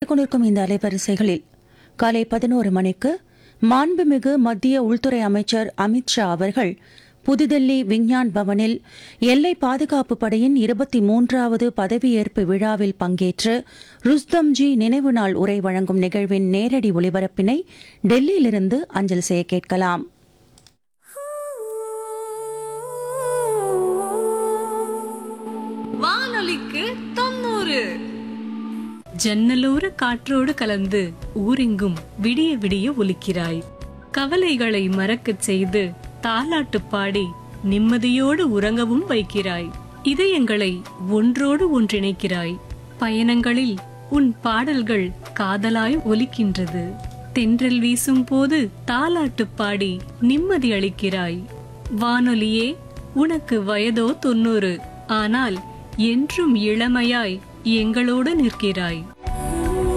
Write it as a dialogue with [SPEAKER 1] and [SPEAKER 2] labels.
[SPEAKER 1] கேட்டுக்கொண்டிருக்கும் இந்த அலைவரிசைகளில் காலை பதினோரு மணிக்கு மாண்புமிகு மத்திய உள்துறை அமைச்சர் அமித் ஷா அவர்கள் புதுதில்லி விஞ்ஞான் பவனில் எல்லை பாதுகாப்பு படையின் இருபத்தி மூன்றாவது பதவியேற்பு விழாவில் பங்கேற்று ருஸ்தம்ஜி நினைவு நாள் உரை வழங்கும் நிகழ்வின் நேரடி ஒளிபரப்பினை டெல்லியிலிருந்து அஞ்சல் செய்ய கேட்கலாம்
[SPEAKER 2] வானொலிக்கு தொண்ணூறு
[SPEAKER 3] ஜன்னலோர காற்றோடு கலந்து ஊரெங்கும் விடிய விடிய ஒலிக்கிறாய் கவலைகளை மறக்கச் செய்து தாலாட்டு பாடி நிம்மதியோடு உறங்கவும் வைக்கிறாய் இதயங்களை ஒன்றோடு ஒன்றிணைக்கிறாய் பயணங்களில் உன் பாடல்கள் காதலாய் ஒலிக்கின்றது தென்றல் வீசும் போது தாலாட்டு பாடி நிம்மதி அளிக்கிறாய் வானொலியே உனக்கு வயதோ தொண்ணூறு ஆனால் என்றும் இளமையாய் எங்களோடு நிற்கிறாய்